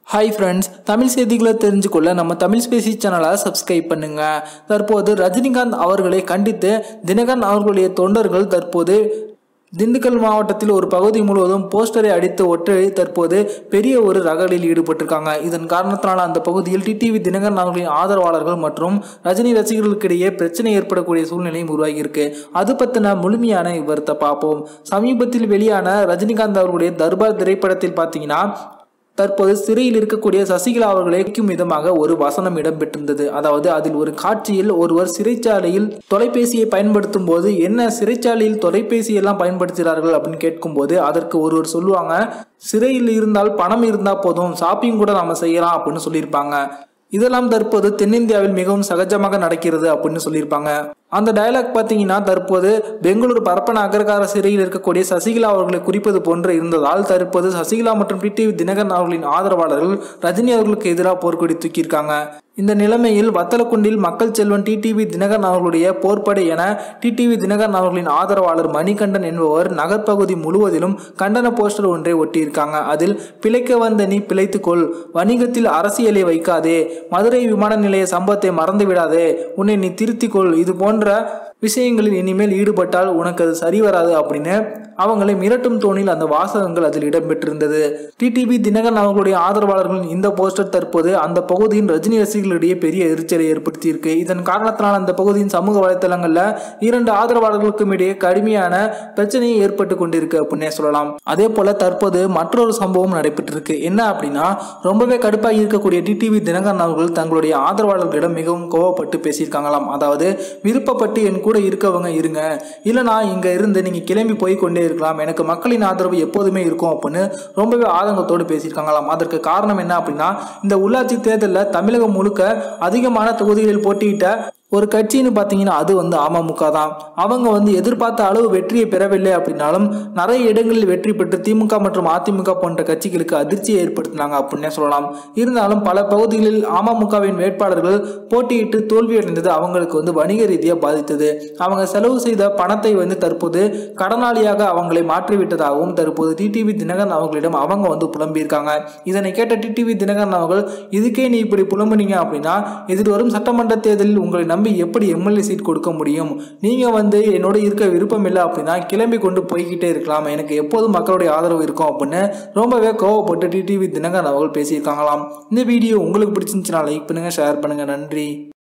hi friends Tamil செய்திகளை தெரிஞ்சுக்கொள்ள நம்ம Tamil Spacey சேனலை சப்ஸ்கிரைப் பண்ணுங்க தற்போது ரஜினிகாந்த் அவர்களை கண்டித்து தினகரன் அவர்களுடைய தொண்டர்கள் தற்போது திண்டுக்கல் மாவட்டத்தில் ஒரு பகுதி முழுவதும் போஸ்டரை அடித்து ஒற்றை தற்போது பெரிய ஒரு ரகலில் ஈடுபட்டிருக்காங்க இதன் காரணத்தினால அந்த பகுதியில் டிடிவி தினகரன் அவர்களின் ஆதரவாளர்கள் மற்றும் ரஜினி ரசிகர்களுக்கிடையே பிரச்சனை ஏற்படக்கூடிய சூழ்நிலையும் உருவாகியிருக்கு அது பற்றின முழுமையான விவரத்தை பார்ப்போம் சமீபத்தில் வெளியான ரஜினிகாந்த் அவர்களுடைய தர்பார் திரைப்படத்தில் பார்த்தீங்கன்னா தற்போது சிறையில் இருக்கக்கூடிய சசிகலா அவர்களை வைக்கும் விதமாக ஒரு வசனம் இடம்பெற்றிருந்தது அதாவது அதில் ஒரு காட்சியில் ஒருவர் சிறைச்சாலையில் தொலைபேசியை பயன்படுத்தும் போது என்ன சிறைச்சாலையில் தொலைபேசி எல்லாம் பயன்படுத்துகிறார்கள் அப்படின்னு கேட்கும்போது அதற்கு ஒருவர் சொல்லுவாங்க சிறையில் இருந்தால் பணம் இருந்தால் போதும் ஷாப்பிங் கூட நாம செய்யலாம் அப்படின்னு சொல்லியிருப்பாங்க இதெல்லாம் தற்போது தென்னிந்தியாவில் மிகவும் சகஜமாக நடக்கிறது அப்படின்னு சொல்லியிருப்பாங்க அந்த டயலாக் பார்த்தீங்கன்னா தற்போது பெங்களூரு பரப்பன அகரகார சிறையில் இருக்கக்கூடிய சசிகலா அவர்களை குறிப்பது போன்று இருந்ததால் தற்போது சசிகலா மற்றும் டிடிவி தினகரன் அவர்களின் ஆதரவாளர்கள் ரஜினி அவர்களுக்கு எதிராக போர்க்கொடி தூக்கியிருக்காங்க இந்த நிலைமையில் வத்தலக்குண்டில் மக்கள் செல்வன் டிடிவி தினகரன் அவர்களுடைய போர்ப்படை என டிடிவி தினகரன் அவர்களின் ஆதரவாளர் மணிகண்டன் என்பவர் நகர்ப்பகுதி முழுவதிலும் கண்டன போஸ்டர் ஒன்றை ஒட்டியிருக்காங்க அதில் பிழைக்க வந்த நீ பிழைத்துக்கொள் வணிகத்தில் அரசியலை வைக்காதே மதுரை விமான நிலைய சம்பவத்தை மறந்து விடாதே உன்னை நீ திருத்திக்கொள் இது போன்ற விஷயங்களில் இனிமேல் ஈடுபட்டால் உனக்கு அது சரி வராது அப்படின்னு அவங்களை மிரட்டும் தோணில் அந்த வாசகங்கள் அதில் இடம்பெற்றிருந்தது டிடிவி தினகரன் அவர்களுடைய ஆதரவாளர்களின் இந்த போஸ்டர் தற்போது அந்த பகுதியின் ரஜினி ரசிகர்களிடையே பெரிய எரிச்சலை ஏற்படுத்தியிருக்கு இதன் காரணத்தினால் அந்த பகுதியின் சமூக வலைத்தளங்களில் இரண்டு ஆதரவாளர்களுக்கும் இடையே கடுமையான பிரச்சனையை ஏற்பட்டு கொண்டிருக்கு அப்படின்னே சொல்லலாம் அதே போல தற்போது மற்றொரு சம்பவம் நடைபெற்றிருக்கு என்ன அப்படின்னா ரொம்பவே கடுப்பாகி இருக்கக்கூடிய டிடிவி தினகரன் அவர்கள் தங்களுடைய ஆதரவாளர்களிடம் மிகவும் கோவப்பட்டு பேசியிருக்காங்களாம் அதாவது விருப்பப்பட்டு என் கூட இருக்கவங்க இருங்க இல்லைனா இங்கே இருந்து நீங்கள் கிளம்பி போய் கொண்டே இருக்கலாம் எனக்கு மக்களின் ஆதரவு எப்போதுமே இருக்கும் அப்படின்னு ரொம்பவே ஆதங்கத்தோடு பேசியிருக்காங்களாம் அதற்கு காரணம் என்ன அப்படின்னா இந்த உள்ளாட்சி தேர்தலில் தமிழகம் முழுக்க அதிகமான தொகுதிகளில் போட்டியிட்ட ஒரு கட்சின்னு பார்த்தீங்கன்னா அது வந்து அமமுக தான் அவங்க வந்து எதிர்பார்த்த அளவு வெற்றியை பெறவில்லை அப்படின்னாலும் நிறைய இடங்களில் வெற்றி பெற்று திமுக மற்றும் அதிமுக போன்ற கட்சிகளுக்கு அதிர்ச்சியை ஏற்படுத்தினாங்க அப்படின்னே சொல்லலாம் இருந்தாலும் பல பகுதிகளில் அமமுகவின் வேட்பாளர்கள் போட்டியிட்டு தோல்வியடைந்தது அவங்களுக்கு வந்து வணிக ரீதியாக பாதித்தது அவங்க செலவு செய்த பணத்தை வந்து தற்போது கடனாளியாக அவங்களை மாற்றிவிட்டதாகவும் தற்போது டிடிவி தினகரன் அவர்களிடம் அவங்க வந்து புலம்பியிருக்காங்க இதனை கேட்ட டிடிவி தினகரன் அவர்கள் இதுக்கே நீ இப்படி புலம்புனீங்க அப்படின்னா எதிர்வரும் சட்டமன்ற தேர்தலில் உங்களை நம்பி எப்படி எம்எல்ஏ சீட் கொடுக்க முடியும் நீங்கள் வந்து என்னோட இருக்க விருப்பம் இல்லை அப்படின்னா கிளம்பி கொண்டு போய்கிட்டே இருக்கலாம் எனக்கு எப்போதும் மக்களுடைய ஆதரவு இருக்கும் அப்படின்னு ரொம்பவே கோவப்பட்டு டிடிவி தினகரன் அவர்கள் பேசியிருக்காங்களாம் இந்த வீடியோ உங்களுக்கு பிடிச்சிருந்துச்சுன்னா லைக் பண்ணுங்கள் ஷேர் பண்ணுங்கள் நன்றி